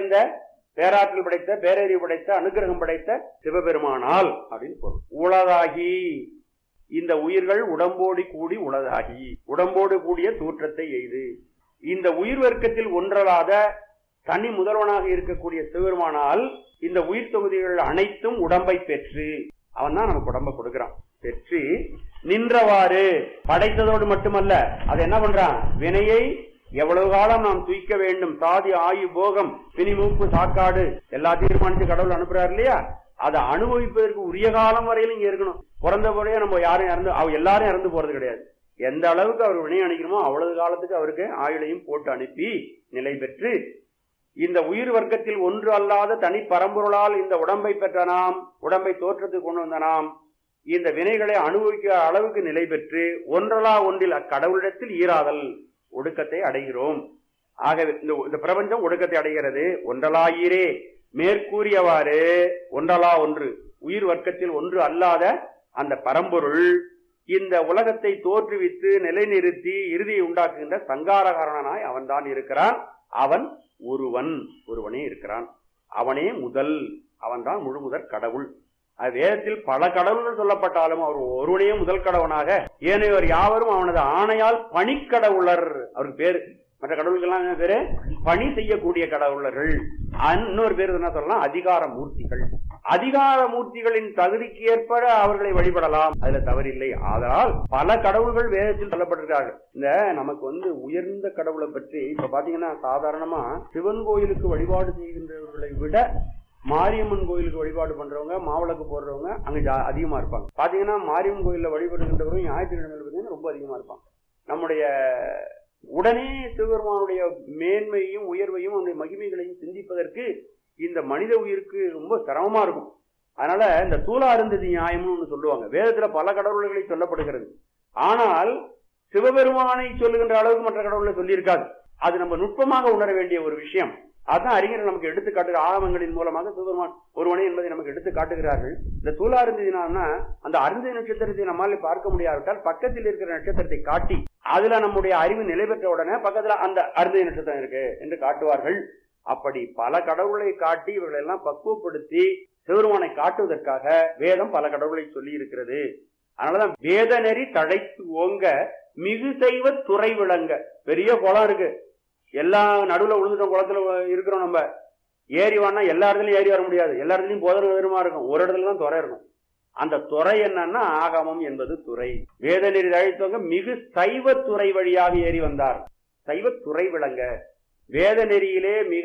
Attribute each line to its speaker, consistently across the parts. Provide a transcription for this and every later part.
Speaker 1: நிறைந்த பேராற்றல் படைத்த பேரறிவு படைத்த அனுகிரகம் படைத்த சிவபெருமானால் அப்படின்னு பொருள் உளதாகி இந்த உயிர்கள் உடம்போடு கூடி உளதாகி உடம்போடு கூடிய தோற்றத்தை எய்து இந்த உயிர் வர்க்கத்தில் ஒன்றலாத தனி முதல்வனாக இருக்கக்கூடிய சிவபெருமானால் இந்த உயிர் தொகுதிகள் அனைத்தும் உடம்பை பெற்று அவன் தான் நமக்கு உடம்ப கொடுக்கிறான் பெற்று நின்றவாறு படைத்ததோடு மட்டுமல்ல அது என்ன பண்றான் வினையை எவ்வளவு காலம் நாம் தூய்க்க வேண்டும் சாதி ஆயு போகம் பிணி மூப்பு சாக்காடு எல்லாத்தையும் தீர்மானிச்சு கடவுள் அனுப்புறாரு இல்லையா அதை அனுபவிப்பதற்கு உரிய காலம் வரையிலும் இங்க இருக்கணும் பிறந்தபடியே நம்ம யாரும் இறந்து அவ எல்லாரும் இறந்து போறது கிடையாது எந்த அளவுக்கு அவர் வினை அணிக்கணுமோ அவ்வளவு காலத்துக்கு அவருக்கு ஆயுளையும் போட்டு அனுப்பி நிலை பெற்று இந்த உயிர் வர்க்கத்தில் ஒன்று அல்லாத தனி பரம்பொருளால் இந்த உடம்பை பெற்ற நாம் உடம்பை தோற்றத்துக்கு கொண்டு வந்த நாம் இந்த வினைகளை அனுபவிக்க அளவுக்கு நிலை பெற்று ஒன்றலா ஒன்றில் அக்கடவுளிடத்தில் ஈராதல் ஒடுக்கத்தை அடைகிறோம் ஆகவே இந்த இந்த பிரபஞ்சம் ஒடுக்கத்தை அடைகிறது ஒன்றலாயிரே மேற்கூறியவாறு ஒன்றலா ஒன்று உயிர் வர்க்கத்தில் ஒன்று அல்லாத அந்த பரம்பொருள் இந்த உலகத்தை தோற்றுவித்து நிலைநிறுத்தி இறுதியை உண்டாக்குகின்ற சங்காரகாரணனாய் அவன்தான் இருக்கிறான் அவன் ஒருவன் ஒருவனே இருக்கிறான் அவனே முதல் அவன்தான் முழுமுதற் கடவுள் அது வேதத்தில் பல கடவுள்கள் சொல்லப்பட்டாலும் அவர் ஒருவனே முதல் கடவுளாக ஏனையோர் யாவரும் அவனது ஆணையால் பணிக்கடவுளர் அவருக்கு பேரு மற்ற கடவுள்கள்லாம் என்ன பேரு பணி செய்யக்கூடிய கடவுளர்கள் இன்னொரு பேர் என்ன சொல்லலாம் அதிகார மூர்த்திகள் அதிகார மூர்த்திகளின் தகுதிக்கு ஏற்ப அவர்களை வழிபடலாம் அதுல தவறில்லை ஆதலால் பல கடவுள்கள் வேதத்தில் சொல்லப்பட்டிருக்கார்கள் இந்த நமக்கு வந்து உயர்ந்த கடவுளை பற்றி இப்ப பாத்தீங்கன்னா சாதாரணமா சிவன் கோயிலுக்கு வழிபாடு செய்கின்றவர்களை விட மாரியம்மன் கோயிலுக்கு வழிபாடு பண்றவங்க மாவிளக்கு போடுறவங்க அங்க ஜா- அதிகமா இருப்பாங்க பாத்தீங்கன்னா மாரியம்மன் கோயில்ல வழிபடுகின்றவரும் ஞாயிற்றுக்கிழமையில பாத்தீங்கன்னா ரொம்ப அதிகமா இருப்பாங்க நம்முடைய உடனே சிவபெருமானுடைய மேன்மையும் உயர்வையும் அவனுடைய மகிமைகளையும் சிந்திப்பதற்கு இந்த மனித உயிருக்கு ரொம்ப சிரமமா இருக்கும் அதனால இந்த தூள அருந்ததி நியாயம்னு ஒண்ணு சொல்லுவாங்க வேதத்துல பல கடவுள்களை சொல்லப்படுகிறது ஆனால் சிவபெருமானை சொல்லுகின்ற அளவுக்கு மற்ற கடவுளை சொல்லியிருக்காது அது நம்ம நுட்பமாக உணர வேண்டிய ஒரு விஷயம் அதான் அறிஞர்கள் நமக்கு எடுத்து காட்டுகிற ஆகமங்களின் மூலமாக சிவபெருமான் ஒருவனே என்பதை நமக்கு எடுத்து காட்டுகிறார்கள் இந்த தூளாருந்ததினா அந்த அருந்தி நட்சத்திரத்தை நம்மால் பார்க்க முடியாவிட்டால் பக்கத்தில் இருக்கிற நட்சத்திரத்தை காட்டி அதுல நம்முடைய அறிவு நிலை பெற்ற உடனே பக்கத்துல அந்த அருந்தி நட்சத்திரம் இருக்கு என்று காட்டுவார்கள் அப்படி பல கடவுளை காட்டி இவர்களை எல்லாம் பக்குவப்படுத்தி சிவருமானை காட்டுவதற்காக வேதம் பல கடவுளை சொல்லி இருக்கிறது அதனாலதான் வேத நெறி தழைத்து ஓங்க மிகு செய்வ துறை விளங்க பெரிய குளம் இருக்கு எல்லா நடுவுல விழுந்துட்டோம் குளத்துல இருக்கிறோம் நம்ம ஏறி வானா எல்லா இடத்துலயும் ஏறி வர முடியாது எல்லா இடத்துலயும் புதர் வெறுமா இருக்கும் ஒரு இடத்துல தான் துறை இருக்கும் அந்த துறை என்னன்னா ஆகமம் என்பது துறை வேத நெறி தழைத்தவங்க மிகு சைவ துறை வழியாக ஏறி வந்தார் சைவ துறை விளங்க வேத நெறியிலே மிக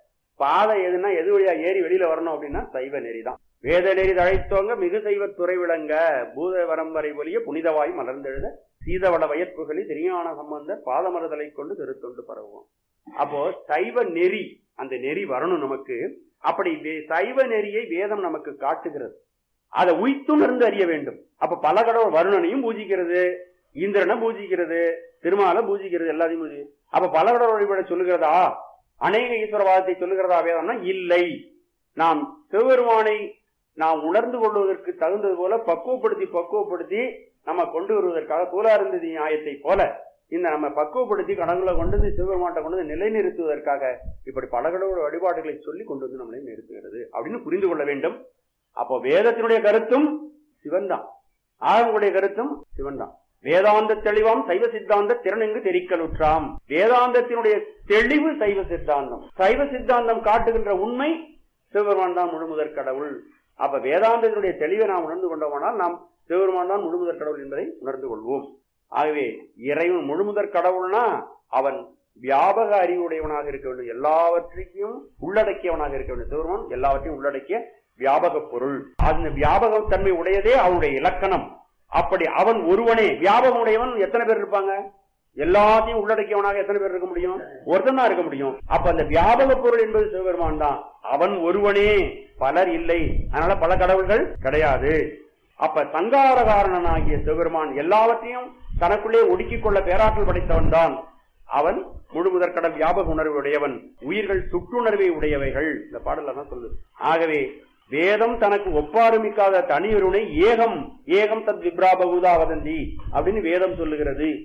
Speaker 1: பாதை எதுனா எது வழியா ஏறி வெளியில வரணும் அப்படின்னா சைவ நெறி தான் வேத நெறி தழைத்தவங்க மிகு சைவ துறை விளங்க பூத வரம்பரை ஒலிய புனிதவாய் மலர்ந்தெழுத சீதவள வயற்புகளி திருஞான சம்பந்தர் பாதமறுதலை கொண்டு திருத்தொண்டு பரவுவோம் அப்போ சைவ நெறி அந்த நெறி வரணும் நமக்கு அப்படி வே- சைவ நெறியை வேதம் நமக்கு காட்டுகிறது அதை உய்த்துணர்ந்து அறிய வேண்டும் அப்ப பல கடவுள் வருணனையும் பூஜிக்கிறது இந்திரனை பூஜிக்கிறது திருமாலை பூஜிக்கிறது எல்லாத்தையும் பூஜி அப்ப பல கடவுள் வழிபட சொல்லுகிறதா அநேக ஈஸ்வரவாதத்தை சொல்லுகிறதா வேதம்னா இல்லை நாம் சிவபெருமானை நாம் உணர்ந்து கொள்வதற்கு தகுந்தது போல பக்குவப்படுத்தி பக்குவப்படுத்தி நம்ம கொண்டு வருவதற்காக தூளாருந்ததி நியாயத்தை போல இந்த நம்ம பக்குவப்படுத்தி கடவுளை கொண்டு வந்து சிவபெருமாட்டை கொண்டு வந்து நிலைநிறுத்துவதற்காக இப்படி பல கடவுள் வழிபாடுகளை சொல்லி கொண்டு வந்து நம்மளை நிறுத்துகிறது அப்படின்னு புரிந்து கொள்ள வேண்டும் அப்போ வேதத்தினுடைய கருத்தும் சிவன் தான் ஆகங்களுடைய கருத்தும் சிவன் தான் வேதாந்த தெளிவாம் சைவ சித்தாந்த திறனெங்கு தெரிக்கலுற்றாம் வேதாந்தத்தினுடைய தெளிவு சைவ சித்தாந்தம் சைவ சித்தாந்தம் காட்டுகின்ற உண்மை சிவபெருமான் தான் முழுமுதற் கடவுள் அப்ப வேதாந்தத்தினுடைய தெளிவை நாம் உணர்ந்து கொண்டோமானால் நாம் சிவபெருமான் தான் முழுமுதற் கடவுள் என்பதை உணர்ந்து கொள்வோம் ஆகவே இறைவன் முழுமுதற் கடவுள்னா அவன் வியாபக அறிவுடையவனாக இருக்க வேண்டும் எல்லாவற்றையும் உள்ளடக்கியவனாக இருக்க வேண்டும் சிவபெருமான் எல்லாவற்றையும் உள்ளடக்கிய வியாபக பொருள் அந்த வியாபக தன்மை உடையதே அவனுடைய இலக்கணம் அப்படி அவன் ஒருவனே வியாபகம் உடையவன் எத்தனை பேர் இருப்பாங்க எல்லாத்தையும் உள்ளடக்கியவனாக எத்தனை பேர் இருக்க முடியும் ஒருத்தன் தான் இருக்க முடியும் அப்ப அந்த வியாபக பொருள் என்பது சிவபெருமான் தான் அவன் ஒருவனே பலர் இல்லை அதனால பல கடவுள்கள் கிடையாது அப்ப சங்காரகாரணனாகிய சிவபெருமான் எல்லாவற்றையும் தனக்குள்ளே ஒடுக்கிக் கொள்ள பேராற்றல் படைத்தவன் தான் அவன் முழு முதற்கடல் வியாபக உணர்வு உடையவன் உயிர்கள் சுற்றுணர்வை உடையவைகள் இந்த பாடல்ல தான் சொல்லுது ஆகவே வேதம் தனக்கு ஒப்பாருமிக்காத தனியொருனை ஏகம் ஏகம் தத் விப்ராபகுதா வதந்தி அப்படின்னு வேதம் சொல்லுகிறது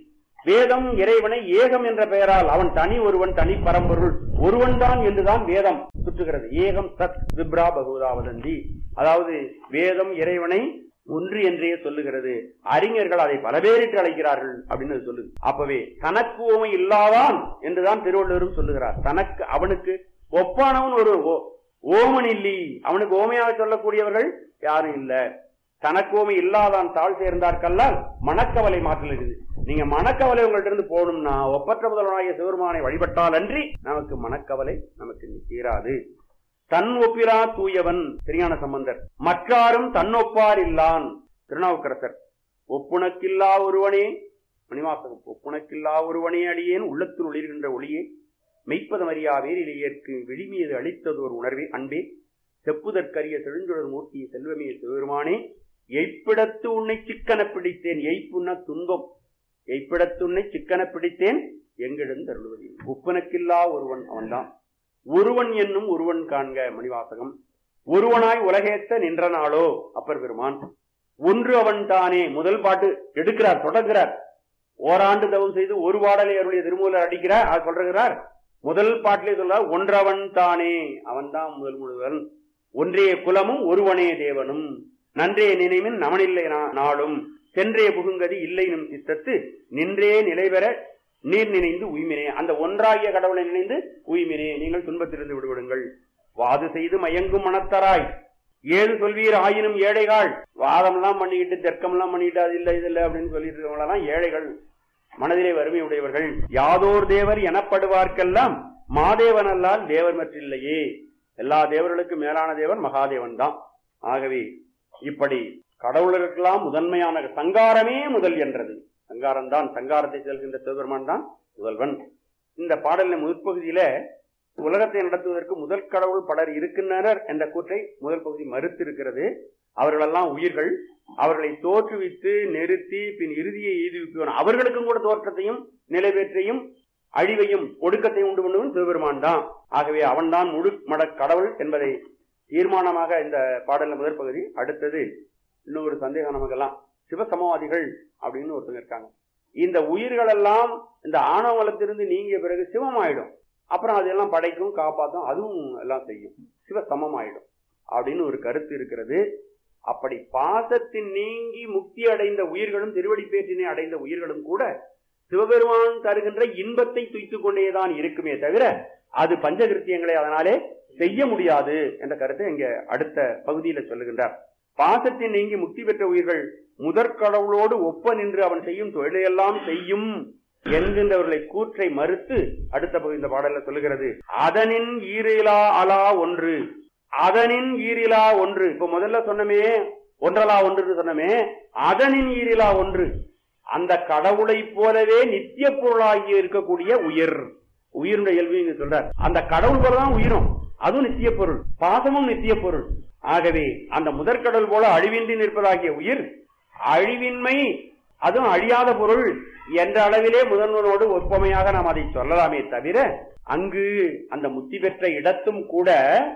Speaker 1: வேதம் இறைவனை ஏகம் என்ற பெயரால் அவன் தனி ஒருவன் தனி பரம்பொருள் ஒருவன் தான் என்றுதான் வேதம் சுற்றுகிறது ஏகம் சத் விப்ரா பகுதா வதந்தி அதாவது வேதம் இறைவனை ஒன்று என்றே சொல்லுகிறது அறிஞர்கள் அதை பல பேரிட்டு அழைக்கிறார்கள் அப்படின்னு அது சொல்லுது அப்பவே தனக்கு ஓமை இல்லாதான் என்றுதான் திருவள்ளுவரும் சொல்லுகிறார் தனக்கு அவனுக்கு ஒப்பானவன் ஒரு ஓ- ஓமன் இல்லி அவனுக்கு ஓமையாக சொல்லக்கூடியவர்கள் யாரும் இல்ல தனக்கு ஓமை இல்லாதான் தாழ் சேர்ந்தார்கல்லால் மனக்கவலை மாற்றல் இருக்குது நீங்க மனக்கவலை உங்கள்ட்ட இருந்து போகணும்னா ஒப்பற்ற முதல்வனாகிய சிவருமானை வழிபட்டால் அன்றி நமக்கு மனக்கவலை நமக்கு தீராது தன் ஒப்பிலா தூயவன் சரியான சம்பந்தர் மற்றாரும் தன்னொப்பார் இல்லான் திருநாவுக்கரசர் ஒப்புணக்கில்லா ஒருவனே மணிவாசகம் ஒப்புணக்கில்லா ஒருவனே அடியேன் உள்ளத்தில் ஒளிர்கின்ற ஒளியே மெய்ப்பதமறியா வேரிலேயற்கு விழிமீது அளித்ததோர் உணர்வே அன்பே செப்புதற்கரிய செழுஞ்சுடர் மூர்த்தி செல்வமே சிவபெருமானே எய்ப்பிடத்து உன்னை சிக்கன பிடித்தேன் எய்ப்புண்ண துன்பம் எய்ப்பிடத்து உன்னை சிக்கன பிடித்தேன் எங்கிடம் தருளுவதி ஒப்பனக்கில்லா ஒருவன் அவன்தான் ஒருவன் என்னும் ஒருவன் காண்க மணிவாசகம் ஒருவனாய் உலகேத்த நின்ற நாளோ அப்பர் பெருமான் ஒன்று அவன் தானே முதல் பாட்டு எடுக்கிறார் தொடங்குகிறார் ஓராண்டு தவம் செய்து ஒரு பாடலை அவருடைய திருமூலர் அடிக்கிறார் அது சொல்றார் முதல் பாட்டிலே சொல்றார் ஒன்றவன் தானே அவன்தான் முதல் முழுவன் ஒன்றே குலமும் ஒருவனே தேவனும் நன்றே நினைவின் நமனில்லை நா- நாளும் சென்றே புகுங்கதி இல்லை நம் சித்தத்து நின்றே நிலைபெற நீர் நினைந்து உய்மினே அந்த ஒன்றாகிய கடவுளை நினைந்து உய்மினே நீங்கள் துன்பத்திலிருந்து விடுவிடுங்கள் வாது செய்து மயங்கும் மனத்தராய் ஏது சொல்வீர் ஆயினும் ஏழைகள் வாதம்லாம் பண்ணிக்கிட்டு தெற்கம்லாம் பண்ணிக்கிட்டு அது இல்லை இது இல்லை அப்படின்னு சொல்லிட்டு இருக்கவங்களெல்லாம் ஏழைகள் மனதிலே வறுமை உடையவர்கள் யாதோர் தேவர் எனப்படுவார்க்கெல்லாம் மாதேவன் அல்லால் தேவர் மற்றில்லையே எல்லா தேவர்களுக்கும் மேலான தேவன் மகாதேவன் தான் ஆகவே இப்படி கடவுளருக்கெல்லாம் முதன்மையான சங்காரமே முதல் என்றது சங்காரம் தான் சங்காரத்தை செல்கின்ற சிவபெருமான் தான் முதல்வன் இந்த பாடலின் முற்பகுதியில உலகத்தை நடத்துவதற்கு முதல் கடவுள் பலர் இருக்கின்றனர் என்ற கூற்றை முதல் பகுதி மறுத்திருக்கிறது அவர்களெல்லாம் உயிர்கள் அவர்களை தோற்றுவித்து நிறுத்தி பின் இறுதியை எய்துவிப்பவன் அவர்களுக்கும் கூட தோற்றத்தையும் நிலைபெற்றையும் அழிவையும் ஒடுக்கத்தையும் உண்டு பண்ணுவன் சிவபெருமான் தான் ஆகவே அவன்தான் முழு மட கடவுள் என்பதை தீர்மானமாக இந்த பாடலின் முதல் பகுதி அடுத்தது இன்னொரு சந்தேகம் நமக்கெல்லாம் சிவசமவாதிகள் அப்படின்னு ஒருத்தங்க இருக்காங்க இந்த உயிர்கள் எல்லாம் இந்த ஆணவலத்திலிருந்து நீங்கிய பிறகு சிவமாயிடும் அப்புறம் அதெல்லாம் படைக்கும் காப்பாற்றும் அதுவும் எல்லாம் செய்யும் சிவ சமமாயிடும் அப்படின்னு ஒரு கருத்து இருக்கிறது அப்படி பாசத்தின் நீங்கி முக்தி அடைந்த உயிர்களும் திருவடி பேற்றினை அடைந்த உயிர்களும் கூட சிவபெருமான் தருகின்ற இன்பத்தை துய்த்துக் கொண்டேதான் இருக்குமே தவிர அது பஞ்சகிருத்தியங்களை அதனாலே செய்ய முடியாது என்ற கருத்தை இங்க அடுத்த பகுதியில சொல்லுகின்றார் பாசத்தின் நீங்கி முக்தி பெற்ற உயிர்கள் முதற் கடவுளோடு ஒப்ப நின்று அவன் செய்யும் தொழிலையெல்லாம் செய்யும் என்கின்றவர்களை கூற்றை மறுத்து அடுத்த பகுதி இந்த பாடல்ல சொல்லுகிறது அதனின் ஈரிலா அலா ஒன்று அதனின் ஈரிலா ஒன்று இப்ப முதல்ல சொன்னமே ஒன்றலா ஒன்று சொன்னமே அதனின் ஈரிலா ஒன்று அந்த கடவுளை போலவே நித்திய பொருளாகி இருக்கக்கூடிய உயிர் உயிருடைய இயல்பு இங்க சொல்றார் அந்த கடவுள் போலதான் உயிரும் அதுவும் நித்திய பொருள் பாசமும் நித்திய பொருள் ஆகவே அந்த முதற்கடல் போல அழிவின்றி நிற்பதாகிய உயிர் அழிவின்மை அதுவும் அழியாத பொருள் என்ற அளவிலே முதல்வனோடு ஒப்புமையாக நாம் அதை சொல்லலாமே தவிர அங்கு அந்த முத்தி பெற்ற இடத்தும் கூட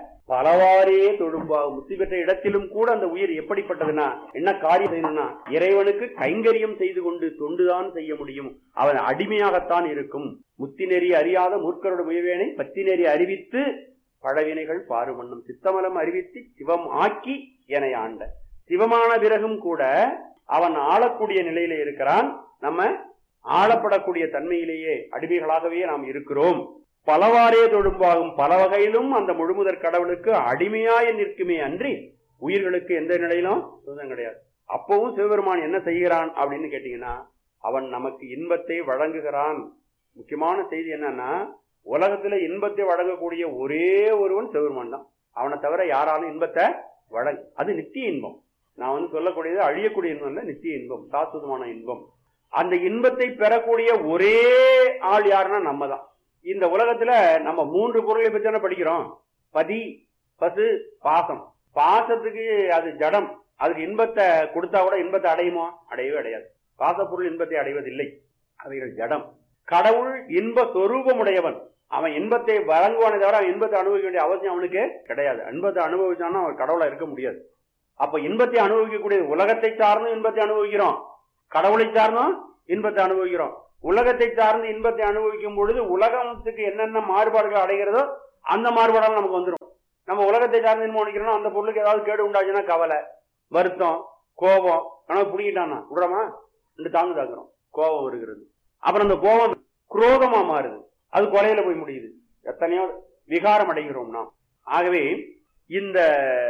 Speaker 1: பலவாறே தொழும்பாகும் முத்தி பெற்ற இடத்திலும் கூட அந்த உயிர் எப்படிப்பட்டதுன்னா என்ன காரியம் செய்யணும்னா இறைவனுக்கு கைங்கரியம் செய்து கொண்டு தொண்டுதான் செய்ய முடியும் அவன் அடிமையாகத்தான் இருக்கும் முத்தி நெறி அறியாத மூர்க்கரோட முயவேனை பத்தி நெறி அறிவித்து பழவினைகள் பாருமண்ணும் சித்தமலம் அறிவித்து சிவம் ஆக்கி என ஆண்ட சிவமான பிறகும் கூட அவன் ஆளக்கூடிய நிலையில இருக்கிறான் நம்ம ஆளப்படக்கூடிய தன்மையிலேயே அடிமைகளாகவே நாம் இருக்கிறோம் பலவாறே தொழும்பாகும் பல வகையிலும் அந்த முழுமுதற் கடவுளுக்கு அடிமையாய நிற்குமே அன்றி உயிர்களுக்கு எந்த நிலையிலும் சுதந்திரம் கிடையாது அப்பவும் சிவபெருமான் என்ன செய்கிறான் அப்படின்னு கேட்டீங்கன்னா அவன் நமக்கு இன்பத்தை வழங்குகிறான் முக்கியமான செய்தி என்னன்னா உலகத்துல இன்பத்தை வழங்கக்கூடிய ஒரே ஒருவன் சிவபெருமான் தான் அவனை தவிர யாராலும் இன்பத்தை வழங்க அது நித்திய இன்பம் நான் வந்து சொல்லக்கூடியது அழியக்கூடிய இன்பம் இல்ல நித்திய இன்பம் சாஸ்வதமான இன்பம் அந்த இன்பத்தை பெறக்கூடிய ஒரே ஆள் யாருன்னா நம்ம தான் இந்த உலகத்துல நம்ம மூன்று பொருளை பற்றி தானே படிக்கிறோம் பதி பசு பாசம் பாசத்துக்கு அது ஜடம் அதுக்கு இன்பத்தை கொடுத்தா கூட இன்பத்தை அடையுமா அடையவே அடையாது பாசப்பொருள் இன்பத்தை அடைவதில்லை அவைகள் ஜடம் கடவுள் இன்ப சொரூபமுடையவன் அவன் இன்பத்தை வழங்குவானே தவிர அவன் இன்பத்தை அனுபவிக்க வேண்டிய அவசியம் அவனுக்கு கிடையாது இன்பத்தை அனுபவிச்சான்னா அவன் கடவுளா இருக்க முடியாது அப்ப இன்பத்தை அனுபவிக்கக்கூடிய உலகத்தை சார்ந்தும் இன்பத்தை அனுபவிக்கிறோம் கடவுளை சார்ந்தும் இன்பத்தை அனுபவிக்கிறோம் உலகத்தை சார்ந்து இன்பத்தை அனுபவிக்கும் பொழுது உலகத்துக்கு என்னென்ன மாறுபாடுகள் அடைகிறதோ அந்த மாறுபாடால் நமக்கு வந்துடும் நம்ம உலகத்தை சார்ந்து இன்பம் அனுப்பிக்கிறோம் அந்த பொருளுக்கு ஏதாவது கேடு உண்டாச்சுன்னா கவலை வருத்தம் கோபம் ஆனால் பிடிக்கிட்டானா விடுறோமா இந்த தாங்கு தாங்குறோம் கோபம் வருகிறது அப்புறம் அந்த கோபம் குரோதமா மாறுது அது கொலையில போய் முடியுது எத்தனையோ விகாரம் அடைகிறோம் நாம் ஆகவே இந்த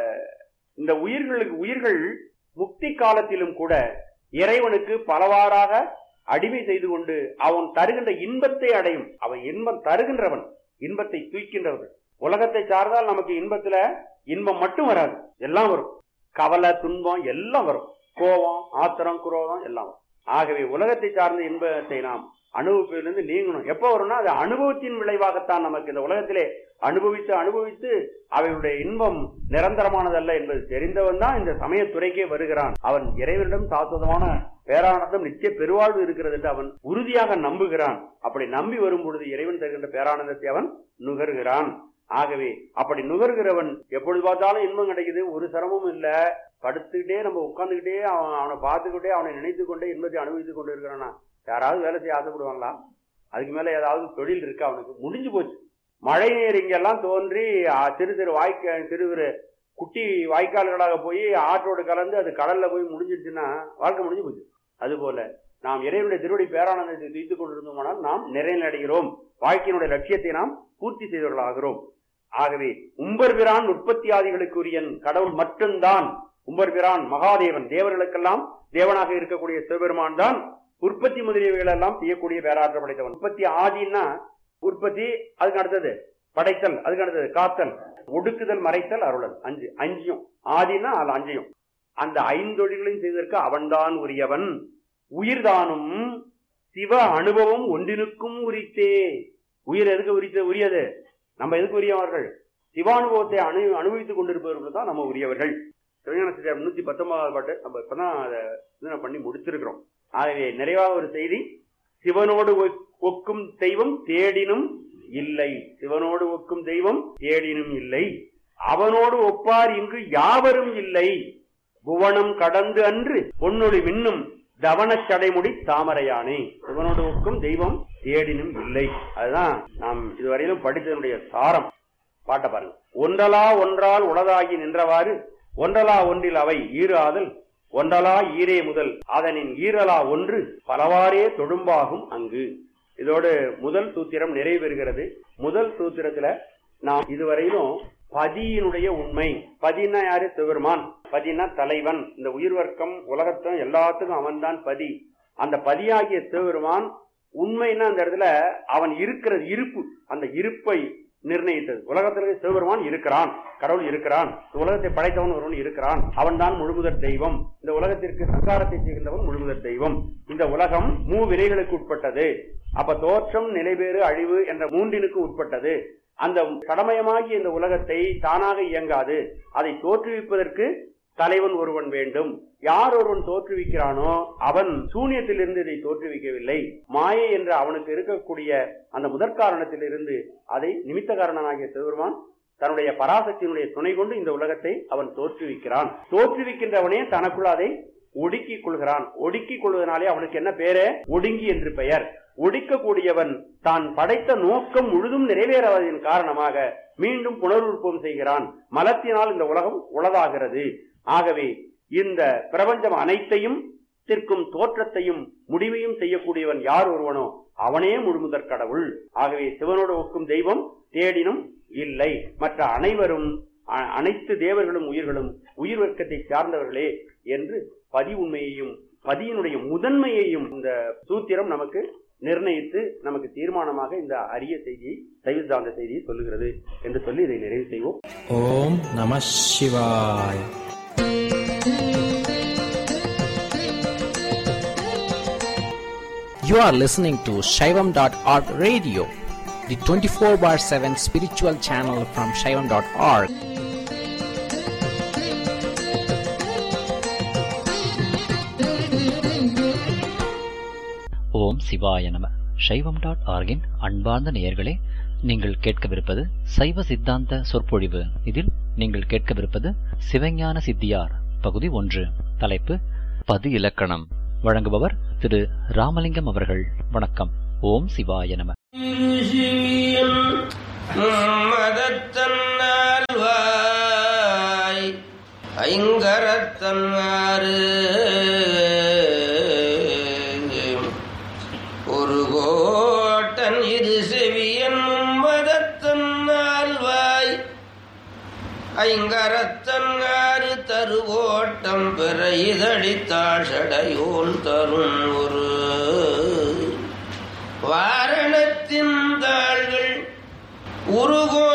Speaker 1: இந்த உயிர்களுக்கு உயிர்கள் முக்தி காலத்திலும் கூட இறைவனுக்கு பலவாறாக அடிமை செய்து கொண்டு அவன் தருகின்ற இன்பத்தை அடையும் அவன் இன்பம் தருகின்றவன் இன்பத்தை தூய்க்கின்றவர்கள் உலகத்தை சார்ந்தால் நமக்கு இன்பத்துல இன்பம் மட்டும் வராது எல்லாம் வரும் கவலை துன்பம் எல்லாம் வரும் கோபம் ஆத்திரம் குரோதம் எல்லாம் வரும் ஆகவே உலகத்தை சார்ந்த இன்பத்தை நாம் அனுபவிப்பிலிருந்து நீங்கணும் எப்ப வரும்னா அது அனுபவத்தின் விளைவாகத்தான் நமக்கு இந்த உலகத்திலே அனுபவித்து அனுபவித்து அவையுடைய இன்பம் நிரந்தரமானதல்ல என்பது தெரிந்தவன் தான் இந்த சமயத்துறைக்கே வருகிறான் அவன் இறைவனிடம் சாஸ்வதமான பேரானந்தம் நிச்சய பெருவாழ்வு இருக்கிறது என்று அவன் உறுதியாக நம்புகிறான் அப்படி நம்பி வரும் பொழுது இறைவன் தருகின்ற பேரானந்தத்தை அவன் நுகர்கிறான் ஆகவே அப்படி நுகர்கிறவன் எப்பொழுது பார்த்தாலும் இன்பம் கிடைக்குது ஒரு சிரமமும் இல்ல படுத்துக்கிட்டே நம்ம உட்கார்ந்துக்கிட்டே அவன் அவனை பார்த்துக்கிட்டே அவனை நினைத்து கொண்டே இன்பத்தை அனுபவித்துக் கொண்டு இருக்கிறானா யாராவது வேலை செய்ய ஆசைப்படுவாங்களா அதுக்கு மேல ஏதாவது தொழில் இருக்கு அவனுக்கு முடிஞ்சு போச்சு மழை நீர் இங்கெல்லாம் தோன்றி ஆ, சிறு சிறு வாய்க்க சிறு சிறு குட்டி வாய்க்கால்களாக போய் ஆற்றோடு கலந்து அது கடல்ல போய் முடிஞ்சிருச்சுன்னா வாழ்க்கை முடிஞ்சு போச்சு அதுபோல நாம் இறைவனுடைய திருவடி பேரானந்தத்தை துய்த்துக் கொண்டிருந்தோமானால் நாம் நிறைநடைகிறோம் வாழ்க்கையினுடைய லட்சியத்தை நாம் பூர்த்தி செய்தவர்களாகிறோம் ஆகவே உம்பர்பிரான் உற்பத்தியாதிகளுக்குரியன் கடவுள் மட்டும்தான் உம்பர்பிரான் மகாதேவன் தேவர்களுக்கெல்லாம் தேவனாக இருக்கக்கூடிய சிவபெருமான் தான் உற்பத்தி முதலியவைகள் எல்லாம் செய்யக்கூடிய பேராற்றல் படைத்தவன் உற்பத்தி ஆதின்னா உற்பத்தி அதுக்கு அடுத்தது படைத்தல் அதுக்கு அடுத்தது காத்தல் ஒடுக்குதல் மறைத்தல் அருளல் அஞ்சு அஞ்சியும் ஆதினா அது அஞ்சையும் அந்த ஐந்தொழில்களையும் செய்வதற்கு அவன்தான் உரியவன் உயிர்தானும் சிவ அனுபவம் ஒன்றினுக்கும் உரித்தே உயிர் எதுக்கு உரித்த உரியது நம்ம எதுக்கு உரியவர்கள் சிவானுபவத்தை அனு அனுபவித்துக் கொண்டிருப்பவர்கள் தான் நம்ம உரியவர்கள் சிவஞான சித்தியார் நூத்தி பத்தொன்பதாவது பாட்டு நம்ம இப்பதான் அதை சிந்தனை பண்ணி முடிச்சிருக்கிறோம் ஆகவே நிறைவாக ஒரு செய்தி சிவனோடு ஒக்- ஒக்கும் தெய்வம் தேடினும் இல்லை சிவனோடு ஒக்கும் தெய்வம் தேடினும் இல்லை அவனோடு ஒப்பார் இங்கு யாவரும் இல்லை புவனம் கடந்து அன்று பொன்னொழி மின்னும் தவனச் சடைமுடி தாமரையானே சிவனோடு ஒக்கும் தெய்வம் தேடினும் இல்லை அதுதான் நாம் இதுவரையிலும் படித்ததனுடைய சாரம் பாட்ட பாருங்க ஒன்றலா ஒன்றால் உளதாகி நின்றவாறு ஒன்றலா ஒன்றில் அவை ஈறு ஆதல் ஒன்றலா ஈரே முதல் அதனின் ஈரலா ஒன்று பலவாறே தொழும்பாகும் அங்கு இதோடு முதல் சூத்திரம் நிறைவு பெறுகிறது முதல் சூத்திரத்துல நாம் இதுவரையிலும் பதியினுடைய உண்மை பதினா யாரு சிவபெருமான் பதினா தலைவன் இந்த உயிர் வர்க்கம் உலகத்தும் எல்லாத்துக்கும் அவன்தான் பதி அந்த பதியாகிய சிவபெருமான் உண்மைன்னா அந்த இடத்துல அவன் இருக்கிறது இருப்பு அந்த இருப்பை நிர்ணயித்தது உலகத்திலே சிவபெருமான் இருக்கிறான் கடவுள் இருக்கிறான் இந்த உலகத்தை படைத்தவன் ஒருவன் இருக்கிறான் அவன் தான் முழுமுதற் தெய்வம் இந்த உலகத்திற்கு சங்காரத்தை செய்கின்றவன் முழுமுதற் தெய்வம் இந்த உலகம் மூ வினைகளுக்கு உட்பட்டது அப்ப தோற்றம் நிலைபேறு அழிவு என்ற மூன்றினுக்கு உட்பட்டது அந்த கடமயமாகிய இந்த உலகத்தை தானாக இயங்காது அதை தோற்றுவிப்பதற்கு தலைவன் ஒருவன் வேண்டும் யார் ஒருவன் தோற்றுவிக்கிறானோ அவன் சூன்யத்திலிருந்து இதை தோற்றுவிக்கவில்லை மாயை என்ற அவனுக்கு இருக்கக்கூடிய அந்த முதற்காரணத்திலிருந்து அதை நிமித்த காரணனாகிய சிவபெருமான் தன்னுடைய பராசக்தியினுடைய துணை கொண்டு இந்த உலகத்தை அவன் தோற்றுவிக்கிறான் தோற்றுவிக்கின்றவனே தனக்குள் அதை ஒடுக்கிக் கொள்கிறான் ஒடுக்கிக் கொள்வதனாலே அவனுக்கு என்ன பேரு ஒடுங்கி என்று பெயர் ஒடுக்கக்கூடியவன் தான் படைத்த நோக்கம் முழுதும் நிறைவேறாததின் காரணமாக மீண்டும் புனருற்பம் செய்கிறான் மலத்தினால் இந்த உலகம் உளதாகிறது ஆகவே இந்த பிரபஞ்சம் அனைத்தையும் திற்கும் தோற்றத்தையும் முடிவையும் செய்யக்கூடியவன் யார் ஒருவனோ அவனே முழுமுதற் கடவுள் ஆகவே சிவனோடு ஒக்கும் தெய்வம் தேடினும் இல்லை மற்ற அனைவரும் அ- அனைத்து தேவர்களும் உயிர்களும் உயிர் வர்க்கத்தை சார்ந்தவர்களே என்று பதி உண்மையையும் பதியினுடைய முதன்மையையும் இந்த சூத்திரம் நமக்கு நிர்ணயித்து நமக்கு தீர்மானமாக இந்த அரிய செய்தியை சைவ சித்தாந்த செய்தியை சொல்லுகிறது என்று சொல்லி இதை நிறைவு செய்வோம்
Speaker 2: ஓம் நம சிவாய் You are listening to Shaivam.org radio, the 24 bar 7 spiritual channel from Shaivam.org.
Speaker 3: ஓம் சிவாய நம சைவம் டாட் ஆர்கின் அன்பார்ந்த நேயர்களே நீங்கள் கேட்கவிருப்பது சைவ சித்தாந்த சொற்பொழிவு இதில் நீங்கள் கேட்கவிருப்பது சிவஞான சித்தியார் பகுதி ஒன்று தலைப்பு பது இலக்கணம் வழங்குபவர் திரு ராமலிங்கம் அவர்கள் வணக்கம் ஓம் சிவாய நம
Speaker 4: மதத்தன்னால்வாய் ஐங்கரத்தன்னாறு ஒரு கோட்டன் இது செவியன் மதத்தன்னால்வாய் ஐங்கரத்தன்னாறு தருவோட்டம் பெற இதழித்தாள் சடையோன் தரும் ஒரு வா